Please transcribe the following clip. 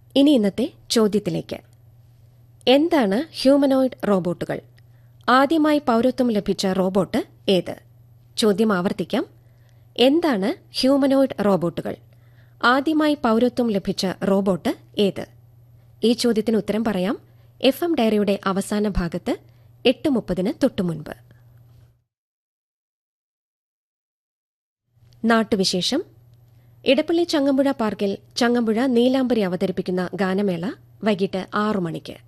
ഇനി ഇന്നത്തെ ചോദ്യത്തിലേക്ക് എന്താണ് ഹ്യൂമനോയിഡ് റോബോട്ടുകൾ ആദ്യമായി പൌരത്വം ലഭിച്ച റോബോട്ട് ഏത് ചോദ്യം ആവർത്തിക്കാം എന്താണ് ഹ്യൂമനോയിഡ് റോബോട്ടുകൾ ആദ്യമായി പൌരത്വം ലഭിച്ച റോബോട്ട് ഏത് ഈ ചോദ്യത്തിന് ഉത്തരം പറയാം എഫ് എം ഡയറിയുടെ അവസാന ഭാഗത്ത് എട്ട് മുപ്പതിന് തൊട്ടുമുൻപ് നാട്ടുവിശേഷം ഇടപ്പള്ളി ചങ്ങമ്പുഴ പാർക്കിൽ ചങ്ങമ്പുഴ നീലാംബരി അവതരിപ്പിക്കുന്ന ഗാനമേള വൈകിട്ട് ആറു മണിക്ക്